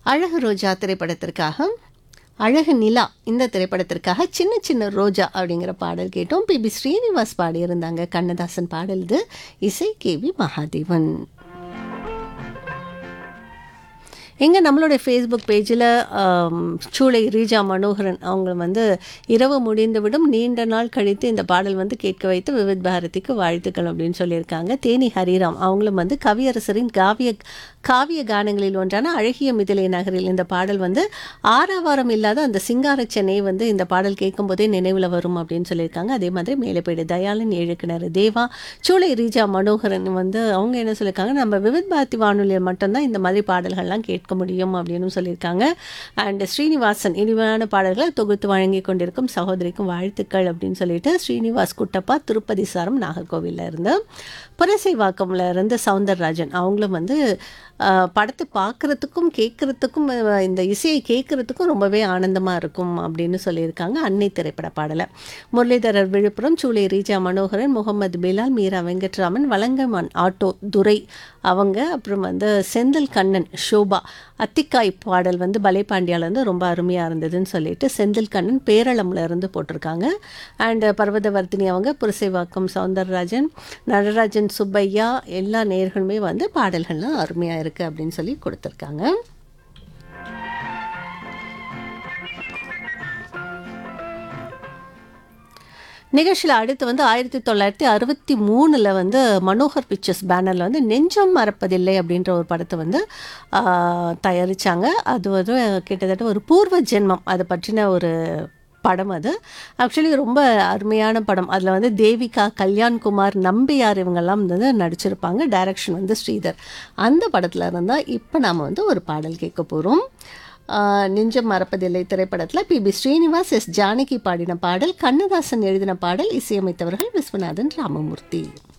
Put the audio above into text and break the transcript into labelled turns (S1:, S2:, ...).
S1: அழகு ரோஜா திரைப்படத்திற்காக அழகு நிலா இந்த திரைப்படத்திற்காக சின்ன சின்ன ரோஜா அப்படிங்கிற பாடல் கேட்டோம் பி பி ஸ்ரீனிவாஸ் பாடியிருந்தாங்க கண்ணதாசன் பாடல் இது இசை கே வி மகாதேவன் எங்க நம்மளுடைய ஃபேஸ்புக் பேஜில் சூளை ரீஜா மனோகரன் அவங்க வந்து இரவு முடிந்துவிடும் நீண்ட நாள் கழித்து இந்த பாடல் வந்து கேட்க வைத்து விவித் பாரதிக்கு வாழ்த்துக்கள் அப்படின்னு சொல்லியிருக்காங்க தேனி ஹரிராம் அவங்களும் வந்து கவியரசரின் காவிய காவிய கானங்களில் ஒன்றான அழகிய மிதிலை நகரில் இந்த பாடல் வந்து ஆறாவாரம் இல்லாத அந்த சிங்கார சென்னை வந்து இந்த பாடல் கேட்கும்போதே நினைவில் வரும் அப்படின்னு சொல்லியிருக்காங்க அதே மாதிரி மேலப்பேடு தயாளன் ஏழுக்கிணறு தேவா சூளை ரீஜா மனோகரன் வந்து அவங்க என்ன சொல்லியிருக்காங்க நம்ம விவித் பாரதி வானொலியில் மட்டும்தான் இந்த மாதிரி பாடல்கள்லாம் கேட்க முடியும் அப்படின்னு சொல்லியிருக்காங்க அண்ட் ஸ்ரீனிவாசன் இனிமையான பாடல்களை தொகுத்து வழங்கி கொண்டிருக்கும் சகோதரிக்கும் வாழ்த்துக்கள் அப்படின்னு சொல்லிட்டு ஸ்ரீனிவாஸ் குட்டப்பா திருப்பதி சாரம் நாகர்கோவிலில் இருந்து புரசைவாக்கம்ல இருந்து சவுந்தரராஜன் அவங்களும் வந்து அஹ், படத்தை பார்க்குறதுக்கும் கேட்குறதுக்கும் இந்த இசையை கேட்குறதுக்கும் ரொம்பவே ஆனந்தமாக இருக்கும் அப்படின்னு சொல்லியிருக்காங்க அன்னை திரைப்பட பாடலை முரளிதரர் விழுப்புரம் சூளை ரீஜா மனோகரன் முகமது பிலால் மீரா வெங்கட்ராமன் வலங்கமன் ஆட்டோ துரை அவங்க அப்புறம் வந்து செந்தில் கண்ணன் ஷோபா அத்திக்காய் பாடல் வந்து பலைபாண்டியால இருந்து ரொம்ப அருமையாக இருந்ததுன்னு சொல்லிட்டு செந்தில் கண்ணன் பேரளம்ல இருந்து போட்டிருக்காங்க அண்ட் பர்வதவர்த்தினி அவங்க புரசைவாக்கம் சவுந்தரராஜன் நடராஜன் சுப்பையா எல்லா நேர்களுமே வந்து பாடல்கள்லாம் அருமையாக இருக்குது அப்படின்னு சொல்லி கொடுத்துருக்காங்க நிகழ்ச்சியில் அடுத்து வந்து ஆயிரத்தி தொள்ளாயிரத்தி அறுபத்தி மூணில் வந்து மனோகர் பிக்சர்ஸ் பேனரில் வந்து நெஞ்சம் மறப்பதில்லை அப்படின்ற ஒரு படத்தை வந்து தயாரித்தாங்க அது வந்து கிட்டத்தட்ட ஒரு பூர்வ ஜென்மம் அதை பற்றின ஒரு படம் அது ஆக்சுவலி ரொம்ப அருமையான படம் அதில் வந்து தேவிகா கல்யாண்குமார் நம்பியார் இவங்கெல்லாம் வந்து நடிச்சிருப்பாங்க டைரக்ஷன் வந்து ஸ்ரீதர் அந்த படத்தில் இருந்தால் இப்போ நாம் வந்து ஒரு பாடல் கேட்க போகிறோம் நெஞ்சம் மறப்பதில்லை திரைப்படத்தில் P B Srinivas S Janaki பாடின பாடல் கண்ணதாசன் எழுதின பாடல் இசையமைத்தவர்கள் விஸ்வநாதன் ராமமூர்த்தி